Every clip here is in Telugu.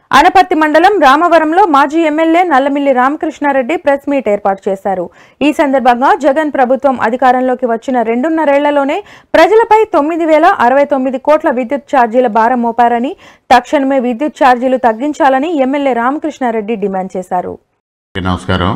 అనపర్తి మండలం రామవరంలో మాజీ MLA Nallamilli Ramakrishna Reddy press meet ఏర్పాటు చేశారు ఈ సందర్భంగా జగన్ ప్రభుత్వం అధికారంలోకి వచ్చిన రెండున్నరేళ్లలోనే ప్రజలపై తొమ్మిది వేల అరవై తొమ్మిది కోట్ల విద్యుత్ ఛార్జీల భారం మోపారని తక్షణమే విద్యుత్ ఛార్జీలు తగ్గించాలని ఎమ్మెల్యే రామకృష్ణారెడ్డి డిమాండ్ చేశారు అందరికీ నమస్కారం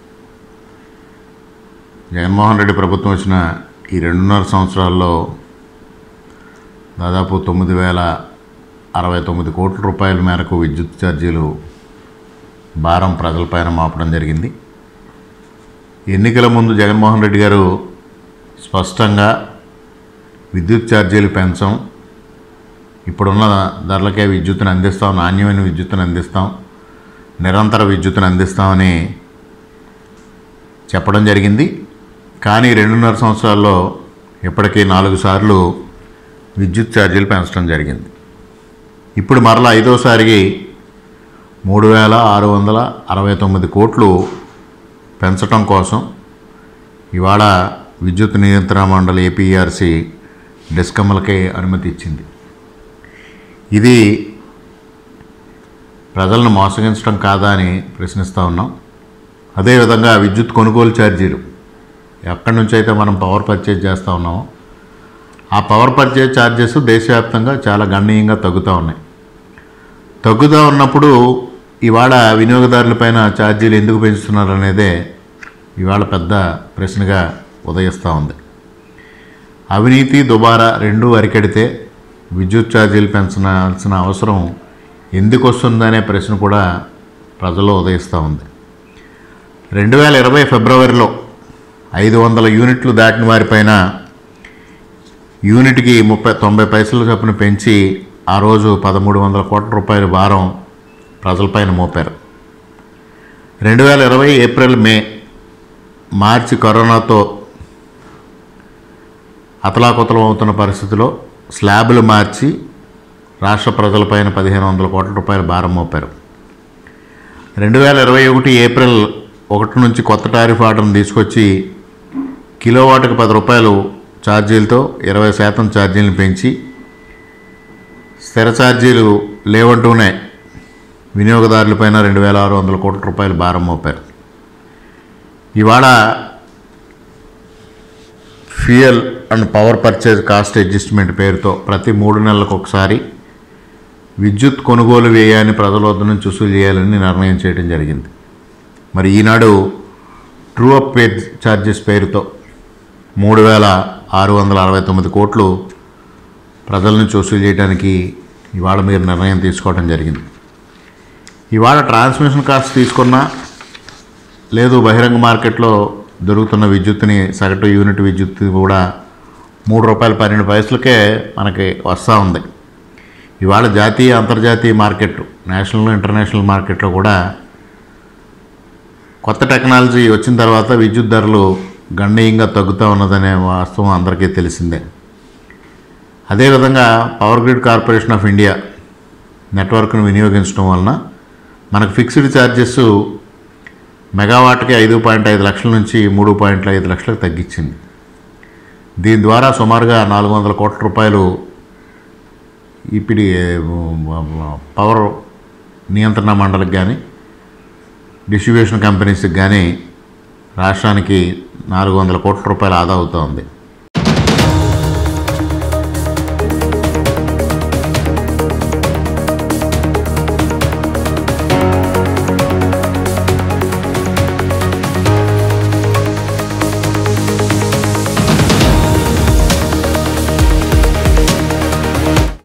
జగన్మోహన్ రెడ్డి ప్రభుత్వం వచ్చిన ఈ రెండున్నర సంవత్సరాల్లో దాదాపు తొమ్మిది వేల అరవై తొమ్మిది కోట్ల రూపాయల మేరకు విద్యుత్ ఛార్జీలు భారం ప్రజలపైన మాపడం జరిగింది ఎన్నికల ముందు జగన్మోహన్ రెడ్డి గారు స్పష్టంగా విద్యుత్ ఛార్జీలు పెంచం ఇప్పుడున్న ధరలకే విద్యుత్తుని అందిస్తాం నాణ్యమైన విద్యుత్తుని అందిస్తాం నిరంతర విద్యుత్తును అందిస్తామని చెప్పడం జరిగింది కానీ రెండున్నర సంవత్సరాల్లో ఇప్పటికీ నాలుగు సార్లు విద్యుత్ ఛార్జీలు పెంచడం జరిగింది ఇప్పుడు మరలా ఐదోసారికి మూడు వేల ఆరు వందల అరవై తొమ్మిది కోట్లు పెంచడం కోసం ఇవాళ విద్యుత్ నియంత్రణ మండలి ఏపీఆర్సి డిస్కమ్లకి అనుమతి ఇచ్చింది ఇది ప్రజలను మోసగించడం కాదా అని ప్రశ్నిస్తూ ఉన్నాం అదేవిధంగా విద్యుత్ కొనుగోలు ఛార్జీలు ఎక్కడి నుంచి అయితే మనం పవర్ పర్చేజ్ చేస్తూ ఉన్నామో ఆ పవర్ పర్చేజ్ ఛార్జెస్ దేశవ్యాప్తంగా చాలా గణనీయంగా తగ్గుతూ ఉన్నాయి తగ్గుతూ ఉన్నప్పుడు ఇవాళ వినియోగదారులపైన ఛార్జీలు ఎందుకు పెంచుతున్నారు అనేదే ఇవాళ పెద్ద ప్రశ్నగా ఉదయిస్తూ ఉంది అవినీతి దుబారా రెండూ అరికడితే విద్యుత్ ఛార్జీలు పెంచాల్సిన అవసరం ఎందుకు వస్తుందనే ప్రశ్న కూడా ప్రజల్లో ఉదయిస్తూ ఉంది రెండు వేల ఇరవై ఫిబ్రవరిలో ఐదు వందల యూనిట్లు దాటిన వారిపైన యూనిట్కి ముప్పై తొంభై పైసల చొప్పున పెంచి ఆ రోజు పదమూడు వందల కోట్ల రూపాయల భారం ప్రజలపైన మోపారు రెండు వేల ఇరవై ఏప్రిల్ మే మార్చి కరోనాతో అతలాకుతలం అవుతున్న పరిస్థితిలో స్లాబులు మార్చి రాష్ట్ర ప్రజలపైన పదిహేను వందల కోట్ల రూపాయల భారం మోపారు రెండు వేల ఇరవై ఒకటి ఏప్రిల్ ఒకటి నుంచి కొత్త టారిఫ్ ఆర్డర్ని తీసుకొచ్చి కిలోవాట్కి పది రూపాయలు ఛార్జీలతో ఇరవై శాతం ఛార్జీలను పెంచి స్థిర ఛార్జీలు లేవంటూనే వినియోగదారులపైన రెండు వేల ఆరు వందల కోట్ల రూపాయలు భారం మోపారు ఇవాళ fuel and power purchase cost adjustment పేరుతో ప్రతి మూడు నెలలకు ఒకసారి విద్యుత్ కొనుగోలు వ్యయాన్ని ప్రజల వద్ద నుంచి వసూలు చేయాలని నిర్ణయం చేయడం జరిగింది మరి ఈనాడు ట్రూ అప్ పే ఛార్జెస్ పేరుతో మూడు వేల ఆరు వందల అరవై తొమ్మిది కోట్లు ప్రజల నుంచి వసూలు చేయడానికి ఇవాళ మీరు నిర్ణయం తీసుకోవడం జరిగింది ఇవాళ ట్రాన్స్మిషన్ కాస్ట్ తీసుకున్నా లేదు బహిరంగ మార్కెట్లో దొరుకుతున్న విద్యుత్తుని సగటు యూనిట్ విద్యుత్ కూడా మూడు రూపాయల పన్నెండు పైసలకే మనకి వస్తూ ఉంది ఇవాళ జాతీయ అంతర్జాతీయ మార్కెట్ నేషనల్ ఇంటర్నేషనల్ మార్కెట్లో కూడా కొత్త టెక్నాలజీ వచ్చిన తర్వాత విద్యుత్ ధరలు గణనీయంగా తగ్గుతూ ఉన్నదనే వాస్తవం అందరికీ తెలిసిందే అదేవిధంగా power grid corporation of India నెట్వర్క్ను వినియోగించడం వలన మనకు ఫిక్స్డ్ ఛార్జెస్ మెగావాట్కి ఐదు పాయింట్ ఐదు లక్షల నుంచి మూడు పాయింట్ ఐదు లక్షలకు తగ్గించింది దీని ద్వారా సుమారుగా నాలుగు వందల కోట్ల రూపాయలు ఈపిడి పవర్ నియంత్రణ మండలికి కానీ డిస్ట్రిబ్యూషన్ కంపెనీస్కి కానీ రాష్ట్రానికి నాలుగు వందల కోట్ల రూపాయలు ఆదా అవుతూ ఉంది